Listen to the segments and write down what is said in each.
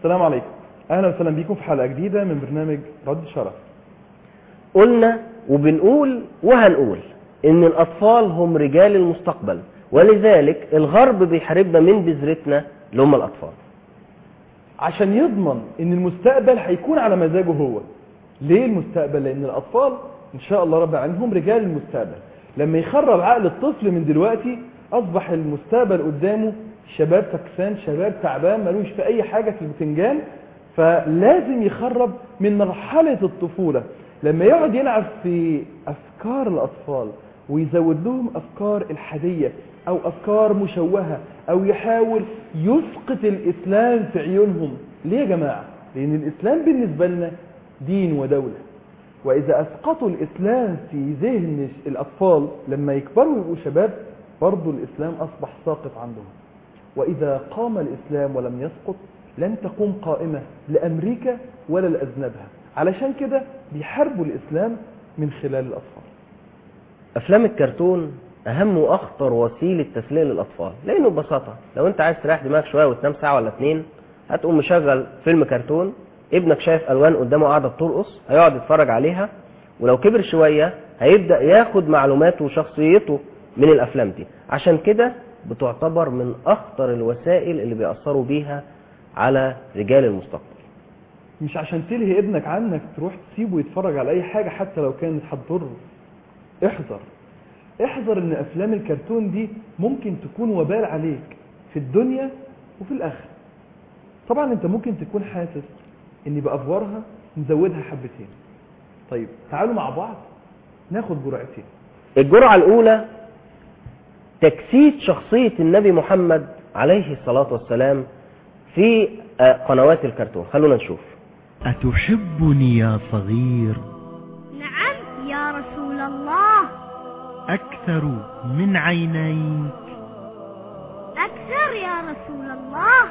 السلام عليكم اهلا وسهلا بكم في حلقه جديده من برنامج رد شرف قلنا وبنقول وهنقول ان الاطفال هم رجال المستقبل ولذلك الغرب بيحاربنا من بذرتنا اللي هم الاطفال عشان يضمن ان المستقبل هيكون على مزاجه هو ليه المستقبل لان الاطفال ان شاء الله رب العالمين هم رجال المستقبل لما يخرب عقل الطفل من دلوقتي اصبح المستقبل قدامه شباب فكسان شباب تعبان ملوش في اي حاجه في البتنجان فلازم يخرب من مرحله الطفوله لما يقعد يلعب في افكار الاطفال ويزود لهم افكار الحاديه او افكار مشوهه او يحاول يسقط الاسلام في عيونهم ليه يا جماعه لان الاسلام بالنسبه لنا دين ودوله واذا اسقطوا الاسلام في ذهن الاطفال لما يكبروا ويبقوا شباب برضه الاسلام اصبح ساقط عندهم واذا قام الاسلام ولم يسقط لن تقوم قائمه لامريكا ولا لاذنبها علشان كده بيحاربوا الاسلام من خلال الاطفال افلام الكرتون اهم واخطر وسيله تسليه للاطفال لانه ببساطه لو انت عايز تريح دماغك شويه وتنام ساعه ولا اتنين هتقوم مشغل فيلم كرتون ابنك شايف الوان قدامه قاعده بترقص هيقعد يتفرج عليها ولو كبر شويه هيبدا ياخد معلوماته وشخصيته من الافلام دي عشان كده بتعتبر من اخطر الوسائل اللي بيأثروا بيها على رجال المستقبل مش عشان تلهي ابنك عنك تروح تسيبه يتفرج على اي حاجه حتى لو كانت هتضره احذر احذر ان افلام الكرتون دي ممكن تكون وبال عليك في الدنيا وفي الاخره طبعا انت ممكن تكون حاسس ان بافوارها نزودها حبتين طيب تعالوا مع بعض ناخد جرعتين الجرعه الاولى تجسيد شخصيه النبي محمد عليه الصلاه والسلام في آه، قنوات الكرتون خلونا نشوف أتحبني يا صغير نعم يا رسول الله أكثر من عينيك أكثر يا رسول الله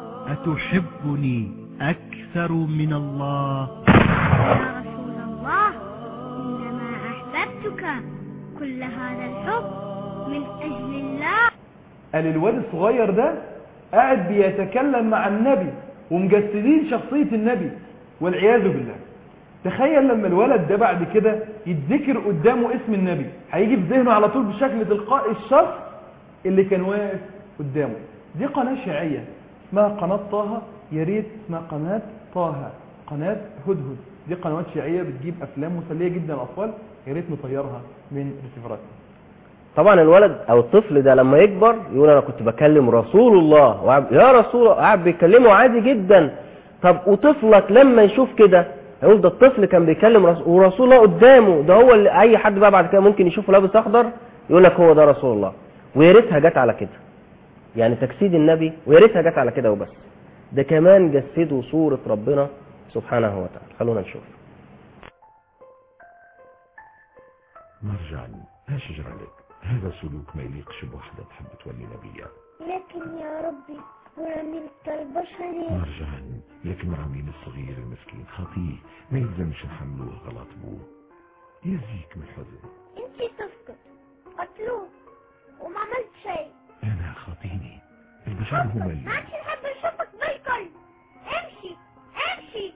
أتحبني أكثر من الله يا رسول الله إنما أحببتك كل هذا الحب من أجل الله قال الواد الصغير ده قاعد بيتكلم مع النبي ومجسدين شخصية النبي والعياذ بالله تخيل لما الولد ده بعد كده يتذكر قدامه اسم النبي هيجي في ذهنه على طول بشكل تلقائي الشخص اللي كان واقف قدامه دي قناة شيعية اسمها قناة طه يا ريت اسمها قناة طه قناة هدهد دي قنوات شيعية بتجيب أفلام مسلية جدا للأطفال يا ريت نطيرها من ريسيفراتنا طبعا الولد او الطفل ده لما يكبر يقول انا كنت بكلم رسول الله وقاعد- يا رسول الله قاعد بيكلمه عادي جدا طب وطفلك لما يشوف كده هيقول ده الطفل كان بيكلم رسول ورسول الله قدامه ده هو اللي اي حد بقى بعد كده ممكن يشوفه لابس اخضر يقول لك هو ده رسول الله ويا ريتها جت على كده يعني تجسيد النبي ويا ريتها جت على كده وبس ده كمان جسدوا صورة ربنا سبحانه وتعالى خلونا نشوف مرجعا ايش يجرى لك هذا سلوك ما يليقش بوحدة تحب تولي نبية لكن يا ربي ولملك البشر مرجعا لكن رامين الصغير المسكين خطيه ما يلزمش نحملوه غلط بوه يزيك من الحزن انت تسكت قتلوه وما عملت شيء انا خاطيني البشر هم اللي ما عادش نحب نشوفك بالكل امشي امشي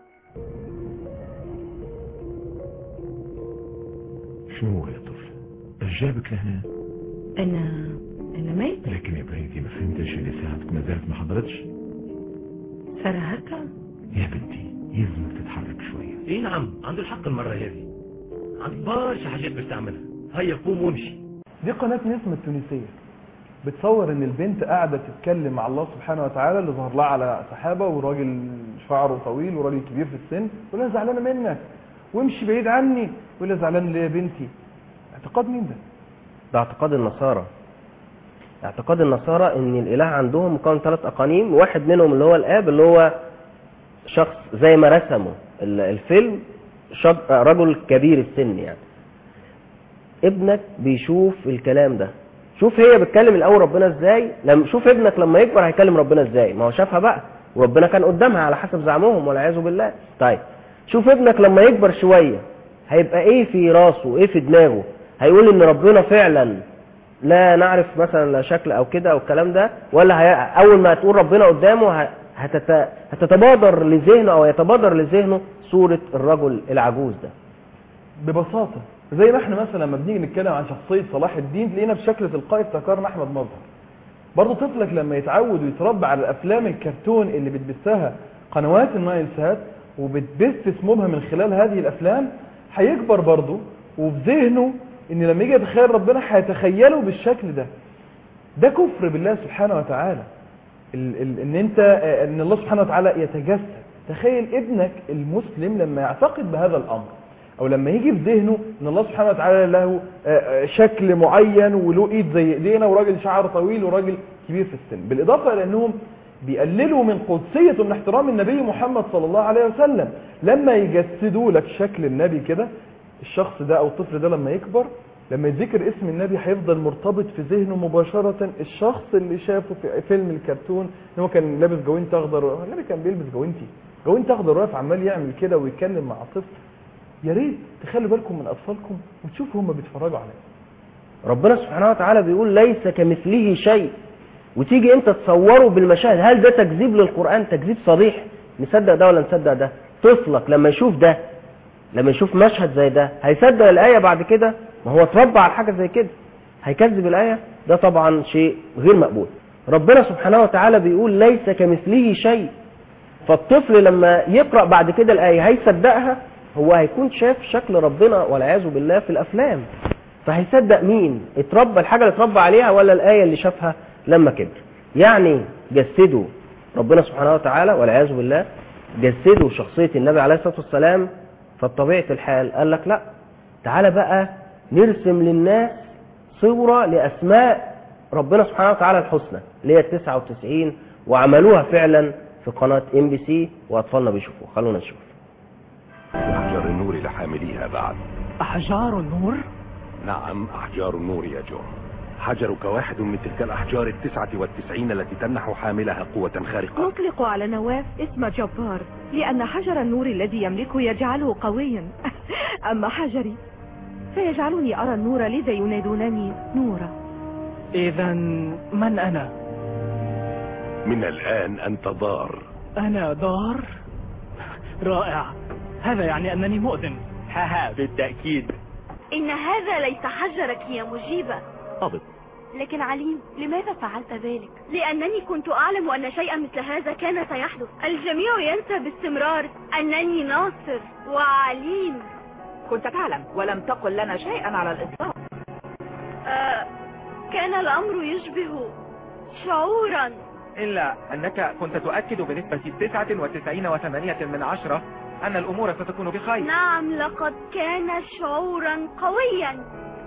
شنو هو يا طفل ايش جابك لهنا أنا أنا ميتة لكن يا بنتي ما فهمتش اللي ساعتك ما زالت ما حضرتش صار هكا يا بنتي يلزمك تتحرك شوية ايه نعم عنده الحق المرة هذه عندي برشا حاجات باش تعملها هيا قوم وامشي دي قناة نسمة التونسية بتصور ان البنت قاعدة تتكلم مع الله سبحانه وتعالى اللي ظهر لها على سحابة وراجل شعره طويل وراجل كبير في السن يقول لها زعلانة منك وامشي بعيد عني يقول لها زعلان ليه يا بنتي اعتقاد مين ده ده اعتقاد النصارى اعتقاد النصارى ان الاله عندهم مكون ثلاث اقانيم واحد منهم اللي هو الاب اللي هو شخص زي ما رسمه ال- الفيلم شخ- رجل كبير السن يعني ابنك بيشوف الكلام ده شوف هي بتكلم الاول ربنا ازاي لما شوف ابنك لما يكبر هيكلم ربنا ازاي ما هو شافها بقى وربنا كان قدامها على حسب زعمهم والعياذ بالله طيب شوف ابنك لما يكبر شويه هيبقى ايه في راسه ايه في دماغه هيقول ان ربنا فعلا لا نعرف مثلا لا شكل او كده او الكلام ده ولا هي... اول ما تقول ربنا قدامه ه... هتت... هتتبادر لذهنه او يتبادر لذهنه صورة الرجل العجوز ده ببساطة زي ما احنا مثلا لما بنيجي نتكلم عن شخصية صلاح الدين تلاقينا بشكل تلقائي افتكرنا احمد مظهر برضه طفلك لما يتعود ويتربى على الافلام الكرتون اللي بتبثها قنوات النايل سات وبتبث اسمها من خلال هذه الافلام هيكبر برضه وفي ذهنه ان لما يجي يتخيل ربنا هيتخيله بالشكل ده ده كفر بالله سبحانه وتعالى ال ال ان انت آه، ان الله سبحانه وتعالى يتجسد تخيل ابنك المسلم لما يعتقد بهذا الامر او لما يجي في ذهنه ان الله سبحانه وتعالى له آه، آه، شكل معين وله ايد زي ايدينا وراجل شعر طويل وراجل كبير في السن بالاضافه الى انهم بيقللوا من قدسيه ومن احترام النبي محمد صلى الله عليه وسلم لما يجسدوا لك شكل النبي كده الشخص ده او الطفل ده لما يكبر لما يذكر اسم النبي هيفضل مرتبط في ذهنه مباشرة الشخص اللي شافه في فيلم الكرتون ان هو كان لابس جوانت اخضر النبي كان بيلبس جوانتي جوانت اخضر واقف عمال يعمل كده ويتكلم مع طفل يا ريت تخلوا بالكم من اطفالكم وتشوفوا هم بيتفرجوا على ايه ربنا سبحانه وتعالى بيقول ليس كمثله شيء وتيجي انت تصوره بالمشاهد هل ده تكذيب للقرآن تكذيب صريح نصدق ده ولا نصدق ده طفلك لما يشوف ده لما يشوف مشهد زي ده هيصدق الآية بعد كده ما هو اتربى على حاجة زي كده هيكذب الآية ده طبعا شيء غير مقبول ربنا سبحانه وتعالى بيقول ليس كمثله شيء فالطفل لما يقرأ بعد كده الآية هيصدقها هو هيكون شاف شكل ربنا والعياذ بالله في الأفلام فهيصدق مين اتربى الحاجة اللي اتربى عليها ولا الآية اللي شافها لما كبر يعني جسدوا ربنا سبحانه وتعالى والعياذ بالله جسدوا شخصية النبي عليه الصلاة والسلام فبطبيعة الحال قال لك لا تعالى بقى نرسم للناس صورة لأسماء ربنا سبحانه وتعالى الحسنى اللي هي 99 وعملوها فعلا في قناة ام بي سي وأطفالنا بيشوفوها خلونا نشوف أحجار النور لحامليها بعد أحجار النور نعم أحجار النور يا جو حجرك واحد من تلك الأحجار التسعة والتسعين التي تمنح حاملها قوة خارقة نطلق على نواف اسم جبار لأن حجر النور الذي يملكه يجعله قويا أما حجري فيجعلني أرى النور لذا ينادونني نورا إذا من أنا؟ من الآن أنت ضار أنا دار رائع هذا يعني أنني مؤذن هاها بالتأكيد إن هذا ليس حجرك يا مجيبة ضابط لكن عليم لماذا فعلت ذلك؟ لأنني كنت أعلم أن شيئا مثل هذا كان سيحدث الجميع ينسى باستمرار أنني ناصر وعليم كنت تعلم ولم تقل لنا شيئا على الإطلاق آه كان الأمر يشبه شعورا إلا أنك كنت تؤكد بنسبة تسعة وتسعين وثمانية من عشرة أن الأمور ستكون بخير نعم لقد كان شعورا قويا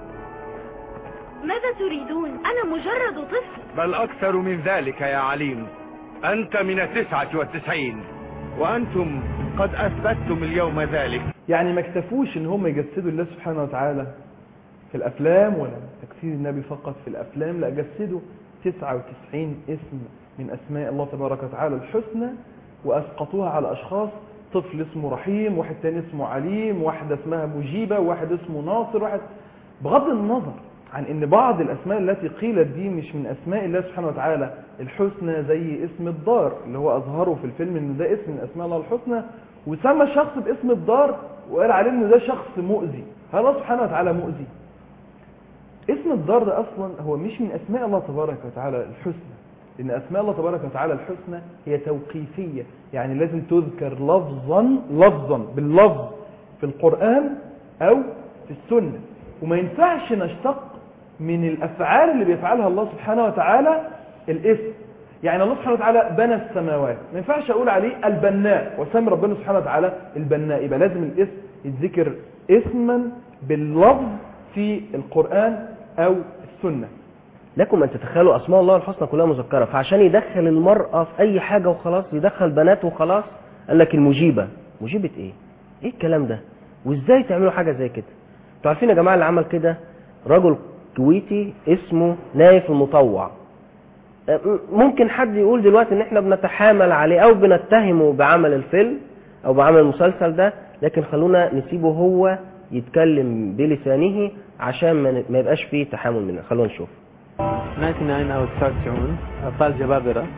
ماذا تريدون أنا مجرد طفل بل أكثر من ذلك يا عليم أنت من التسعة والتسعين وأنتم قد أثبتتم اليوم ذلك يعني ما اكتفوش ان هم يجسدوا الله سبحانه وتعالى في الافلام ولا تكسير النبي فقط في الافلام لا جسدوا 99 اسم من اسماء الله تبارك وتعالى الحسنى واسقطوها على اشخاص طفل اسمه رحيم واحد تاني اسمه عليم واحدة اسمها مجيبة واحد اسمه ناصر واحد بغض النظر عن ان بعض الاسماء التي قيلت دي مش من اسماء الله سبحانه وتعالى الحسنى زي اسم الدار اللي هو اظهره في الفيلم ان ده اسم من اسماء الله الحسنى وسمى شخص باسم الدار وقال عليه ان ده شخص مؤذي هل الله سبحانه وتعالى مؤذي اسم الدار ده اصلا هو مش من اسماء الله تبارك وتعالى الحسنى لان اسماء الله تبارك وتعالى الحسنى هي توقيفيه يعني لازم تذكر لفظا لفظا باللفظ في القران او في السنه وما ينفعش نشتق من الافعال اللي بيفعلها الله سبحانه وتعالى الاسم يعني الله سبحانه وتعالى بنى السماوات ما ينفعش اقول عليه البناء وسمي ربنا سبحانه وتعالى البناء يبقى لازم الاسم يتذكر اسما باللفظ في القرآن او السنة لكم ان تتخيلوا اسماء الله الحسنى كلها مذكره فعشان يدخل المراه في اي حاجه وخلاص يدخل بنات وخلاص قال لك المجيبه مجيبه ايه ايه الكلام ده وازاي تعملوا حاجه زي كده انتوا عارفين يا جماعه اللي عمل كده رجل كويتي اسمه نايف المطوع ممكن حد يقول دلوقتي ان احنا بنتحامل عليه او بنتهمه بعمل الفيلم او بعمل المسلسل ده لكن خلونا نسيبه هو يتكلم بلسانه عشان ما يبقاش فيه تحامل منه خلونا نشوف 99 أو 99 أبطال جبابرة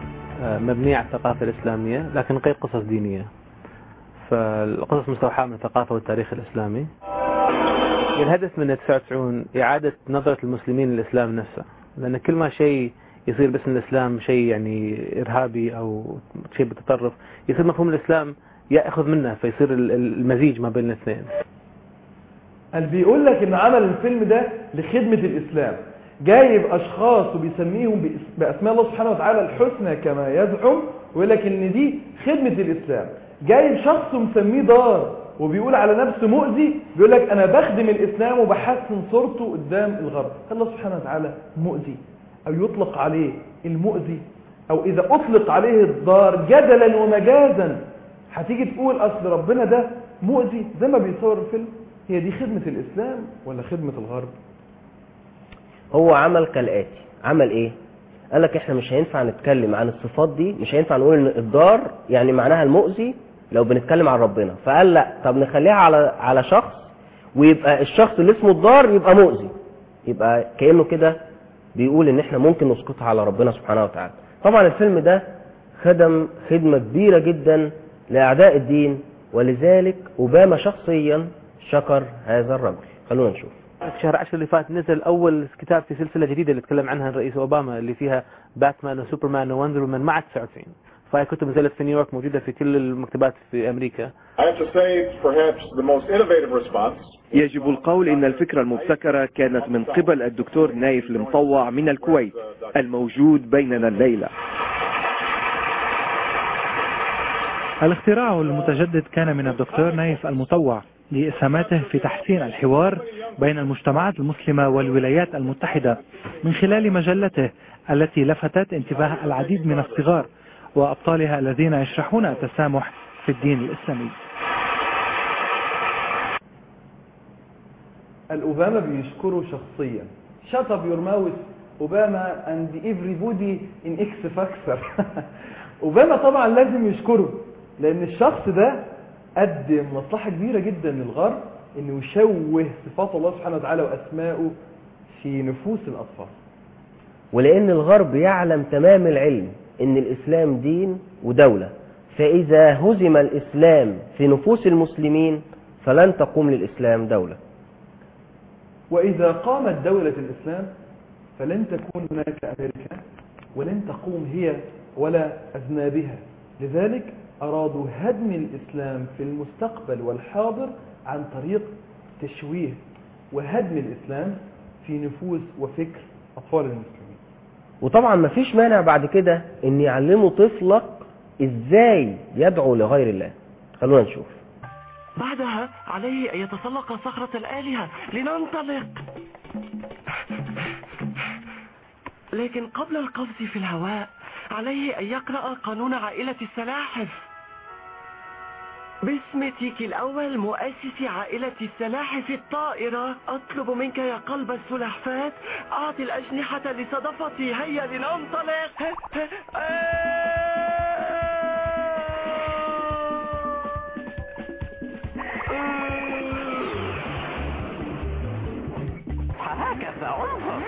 آه، مبنية على الثقافة الإسلامية لكن غير قصص دينية فالقصص مستوحاة من الثقافة والتاريخ الإسلامي الهدف من 99 إعادة نظرة المسلمين للإسلام نفسه لأن كل ما شيء يصير باسم الإسلام شيء يعني إرهابي أو شيء بالتطرف يصير مفهوم الإسلام يأخذ منه فيصير ال- ال- المزيج ما بين الاثنين قال بيقول لك ان عمل الفيلم ده لخدمة الاسلام جايب اشخاص وبيسميهم بإس- باسماء الله سبحانه وتعالى الحسنى كما يزعم ويقول لك ان دي خدمة الاسلام جايب شخص ومسميه دار وبيقول على نفسه مؤذي بيقول لك انا بخدم الاسلام وبحسن صورته قدام الغرب الله سبحانه وتعالى مؤذي او يطلق عليه المؤذي او اذا اطلق عليه الدار جدلا ومجازا هتيجي تقول اصل ربنا ده مؤذي زي ما بيصور الفيلم هي دي خدمة الاسلام ولا خدمة الغرب هو عمل كالآتي عمل ايه قال لك احنا مش هينفع نتكلم عن الصفات دي مش هينفع نقول ان الدار يعني معناها المؤذي لو بنتكلم عن ربنا فقال لا طب نخليها على على شخص ويبقى الشخص اللي اسمه الدار يبقى مؤذي يبقى كأنه كده بيقول ان احنا ممكن نسقطها على ربنا سبحانه وتعالى طبعا الفيلم ده خدم خدمة كبيرة جدا لأعداء الدين ولذلك أوباما شخصيا شكر هذا الرجل خلونا نشوف في شهر 10 اللي فات نزل أول كتاب في سلسلة جديدة اللي تكلم عنها الرئيس أوباما اللي فيها باتمان وسوبرمان ووندر وومن مع 99 فهي كتب نزلت في نيويورك موجودة في كل المكتبات في أمريكا I have to say perhaps the most innovative response يجب القول إن الفكرة المبتكرة كانت من قبل الدكتور نايف المطوع من الكويت الموجود بيننا الليلة الاختراع المتجدد كان من الدكتور نايف المطوع لإسهاماته في تحسين الحوار بين المجتمعات المسلمة والولايات المتحدة من خلال مجلته التي لفتت انتباه العديد من الصغار وأبطالها الذين يشرحون التسامح في الدين الإسلامي الأوباما بيشكره شخصيا shut up your mouth أوباما and everybody in X factor أوباما طبعا لازم يشكره لأن الشخص ده قدم مصلحة كبيرة جدا للغرب إنه يشوه صفات الله سبحانه وتعالى وأسمائه في نفوس الأطفال ولأن الغرب يعلم تمام العلم أن الإسلام دين ودولة فإذا هزم الإسلام في نفوس المسلمين فلن تقوم للإسلام دولة وإذا قامت دولة الإسلام فلن تكون هناك أمريكا ولن تقوم هي ولا أذنابها لذلك أرادوا هدم الإسلام في المستقبل والحاضر عن طريق تشويه وهدم الإسلام في نفوس وفكر أطفال المسلمين وطبعا ما فيش مانع بعد كده ان يعلموا طفلك ازاي يدعو لغير الله خلونا نشوف بعدها عليه أن يتسلق صخرة الآلهة لننطلق لكن قبل القفز في الهواء عليه أن يقرأ قانون عائلة السلاحف باسم تيكي الأول مؤسس عائلة السلاحف الطائرة أطلب منك يا قلب السلحفاة أعطي الأجنحة لصدفتي هيا لننطلق هكذا انظر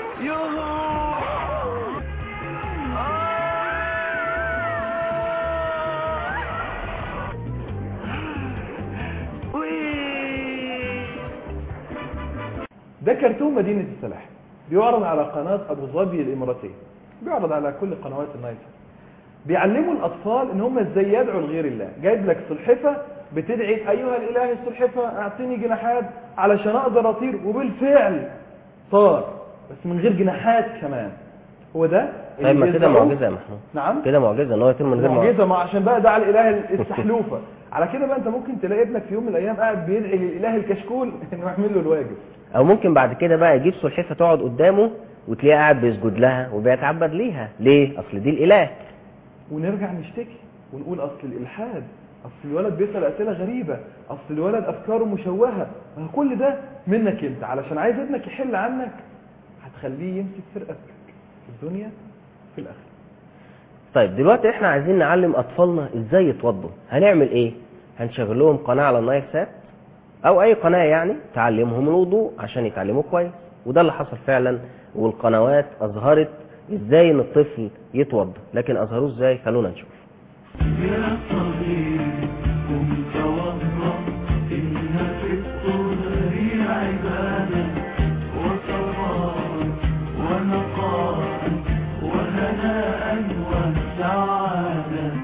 ده كرتون مدينة السلاحف بيعرض على قناة أبو ظبي الإماراتية بيعرض على كل قنوات النايل بيعلموا الأطفال إن هم إزاي يدعوا لغير الله جايب لك سلحفة بتدعي أيها الإله السلحفة أعطيني جناحات علشان أقدر أطير وبالفعل طار بس من غير جناحات كمان هو ده اللي طيب ما كده بيزرعوه. معجزة يا محمود نعم كده معجزة ان هو يطير من غير معجزة معجزة ما عشان بقى ده على الإله السحلوفة على كده بقى أنت ممكن تلاقي ابنك في يوم من الأيام قاعد بيدعي للإله الكشكول إنه يعمل له الواجب او ممكن بعد كده بقى يجيب سلحفة تقعد قدامه وتلاقيه قاعد بيسجد لها وبيتعبد ليها ليه اصل دي الاله ونرجع نشتكي ونقول اصل الالحاد اصل الولد بيسال اسئله غريبه اصل الولد افكاره مشوهه ما هو كل ده منك انت علشان عايز ابنك يحل عنك هتخليه يمسك فرقتك في الدنيا في الاخره طيب دلوقتي احنا عايزين نعلم اطفالنا ازاي يتوضوا هنعمل ايه هنشغل لهم قناة على النايل سات او اي قناة يعني تعلمهم الوضوء عشان يتعلموا كويس وده اللي حصل فعلا والقنوات اظهرت ازاي ان الطفل يتوضا لكن اظهروه ازاي خلونا نشوف يا صغير قم توضا إن في الطهر عبادة وصواب ونقاء وهناء وسعادة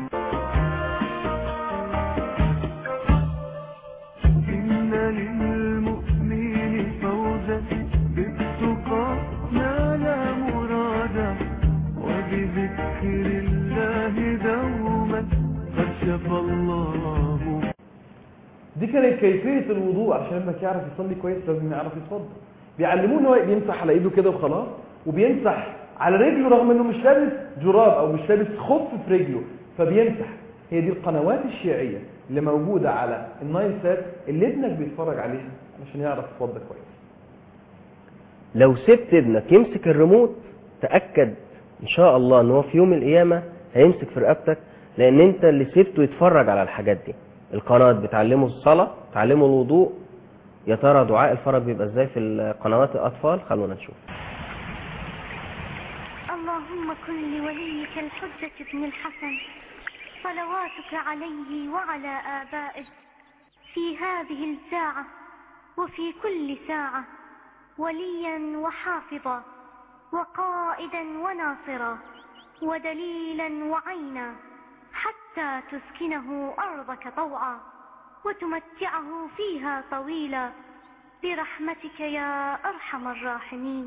إن للمؤمن فوزا بالتقى نال مرادا وبذكر الله دوما قد شفى الله دي كانت كيفية الوضوء عشان ابنك يعرف يصلي كويس لازم يعرف يتوضا بيعلموه ان هو بيمسح على ايده كده وخلاص وبيمسح على رجله رغم انه مش لابس جراب او مش لابس خف في رجله فبيمسح هي دي القنوات الشيعية اللي موجودة على النايل سات اللي ابنك بيتفرج عليها عشان يعرف يتوضا كويس لو سبت ابنك يمسك الريموت تاكد ان شاء الله ان هو في يوم القيامه هيمسك في رقبتك لان انت اللي سبته يتفرج على الحاجات دي القناه بتعلمه الصلاه تعلمه الوضوء يا ترى دعاء الفرج بيبقى ازاي في قنوات الاطفال خلونا نشوف اللهم كن لوليك الحجة بن الحسن صلواتك عليه وعلى آبائه في هذه الساعة وفي كل ساعة وليا وحافظا وقائدا وناصرا ودليلا وعينا حتى تسكنه أرضك طوعا وتمتعه فيها طويلا برحمتك يا أرحم الراحمين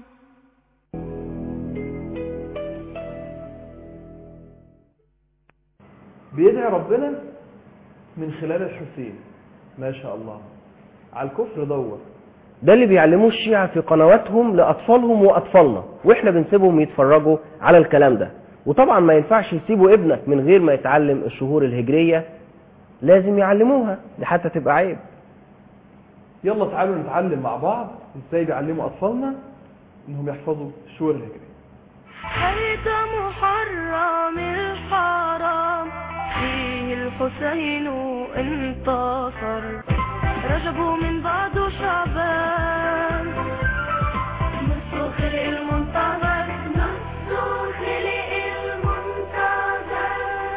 بيدعي ربنا من خلال الحسين ما شاء الله على الكفر دور ده اللي بيعلموه الشيعة في قنواتهم لأطفالهم وأطفالنا وإحنا بنسيبهم يتفرجوا على الكلام ده وطبعا ما ينفعش يسيبوا ابنك من غير ما يتعلم الشهور الهجرية لازم يعلموها دي حتى تبقى عيب يلا تعالوا نتعلم مع بعض ازاي بيعلموا اطفالنا انهم يحفظوا الشهور الهجرية حيث محرم الحرام فيه الحسين انتصر رجب من بعد شعبان نص خلق المنتظر نص خلق المنتظر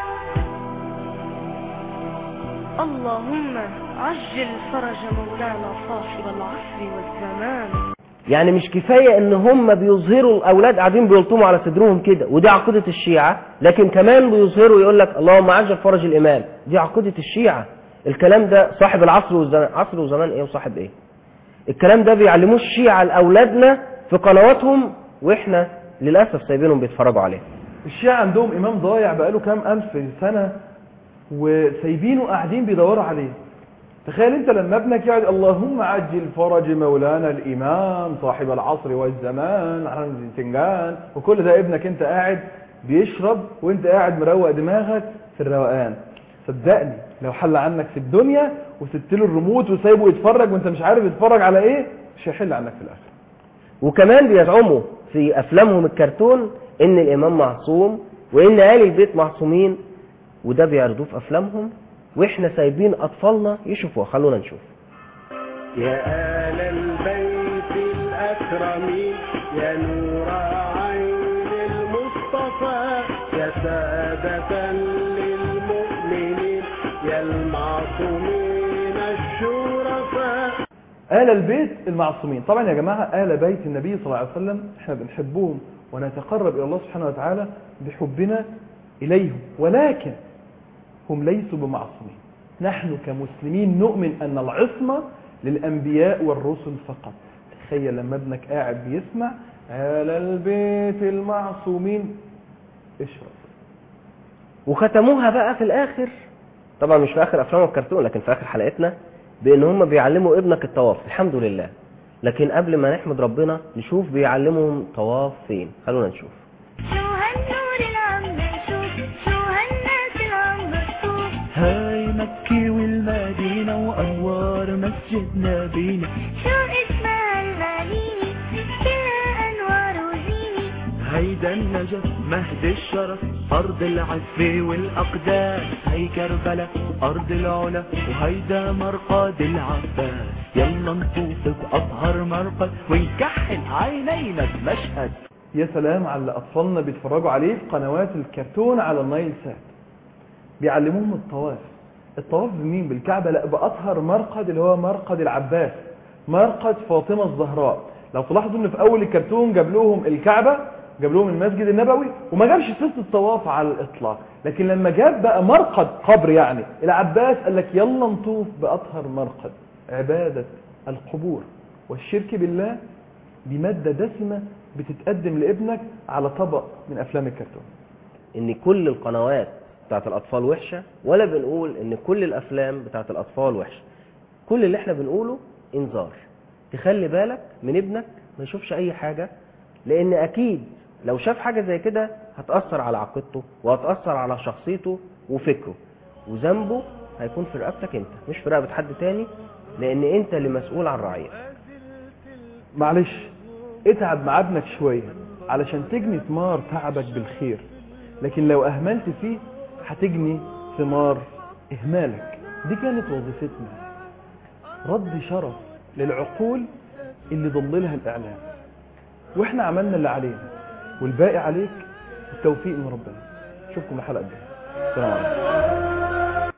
اللهم عجل فرج مولانا صاحب العصر والزمان يعني مش كفاية ان هم بيظهروا الاولاد قاعدين بيلطموا على صدرهم كده ودي عقيدة الشيعة لكن كمان بيظهروا يقول لك اللهم عجل فرج الامام دي عقيدة الشيعة الكلام ده صاحب العصر والزمان عصر وزمان ايه وصاحب ايه الكلام ده بيعلموه الشيعة لاولادنا في قنواتهم واحنا للاسف سايبينهم بيتفرجوا عليه الشيعة عندهم امام ضايع بقاله كام الف سنة وسايبينه قاعدين بيدوروا عليه تخيل انت لما ابنك يقعد اللهم عجل فرج مولانا الامام صاحب العصر والزمان عن الزنجان وكل ده ابنك انت قاعد بيشرب وانت قاعد مروق دماغك في الروقان صدقني لو حل عنك في الدنيا وسبت له الريموت وسايبه يتفرج وانت مش عارف يتفرج على ايه مش هيحل عنك في الاخر وكمان بيزعموا في افلامهم الكرتون ان الامام معصوم وان آل البيت معصومين وده بيعرضوه في افلامهم واحنا سايبين اطفالنا يشوفوها خلونا نشوف يا آل البيت الأكرمين يا نور عين المصطفى يا سادة للمؤمنين يا المعصومين الشرفاء آل البيت المعصومين طبعا يا جماعة آل بيت النبي صلى الله عليه وسلم احنا بنحبهم ونتقرب إلى الله سبحانه وتعالى بحبنا إليهم ولكن هم ليسوا بمعصومين نحن كمسلمين نؤمن أن العصمة للأنبياء والرسل فقط تخيل لما ابنك قاعد بيسمع آل البيت المعصومين اشرب وختموها بقى في الاخر طبعا مش في اخر افلام الكرتون لكن في اخر حلقتنا بان هم بيعلموا ابنك الطواف الحمد لله لكن قبل ما نحمد ربنا نشوف بيعلمهم طواف فين خلونا نشوف شو هالنور العم نشوف شو هالناس العم بتطوف هاي مكة والمدينة وأنوار مسجد نبينا شو اسمها المدينة كلها أنوار وزينة هيدا النجف مهد الشرف أرض العفة والأقداس هي كربلاء أرض العلا وهيدا مرقد العباس يلا نطوف بأطهر مرقد ونكحل عينينا بمشهد يا سلام على اللي اطفالنا بيتفرجوا عليه في قنوات الكرتون على النايل سات بيعلموهم الطواف الطواف بمين بالكعبه لا باطهر مرقد اللي هو مرقد العباس مرقد فاطمه الزهراء لو تلاحظوا ان في اول الكرتون جاب لهم الكعبه جاب لهم المسجد النبوي وما جابش سيره الطواف على الاطلاق لكن لما جاب بقى مرقد قبر يعني العباس قال لك يلا نطوف باطهر مرقد عباده القبور والشرك بالله دي ماده دسمه بتتقدم لابنك على طبق من افلام الكرتون ان كل القنوات بتاعت الاطفال وحشه ولا بنقول ان كل الافلام بتاعت الاطفال وحشه كل اللي احنا بنقوله انذار تخلي بالك من ابنك ما يشوفش اي حاجه لان اكيد لو شاف حاجه زي كده هتاثر على عقيدته وهتاثر على شخصيته وفكره وذنبه هيكون في رقبتك انت مش في رقبه حد تاني لان انت اللي مسؤول عن رعيته معلش اتعب مع ابنك شوية علشان تجني ثمار تعبك بالخير لكن لو اهملت فيه هتجني ثمار اهمالك دي كانت وظيفتنا رد شرف للعقول اللي ضللها الاعلام واحنا عملنا اللي علينا والباقي عليك التوفيق من ربنا اشوفكم الحلقه الجايه السلام عليكم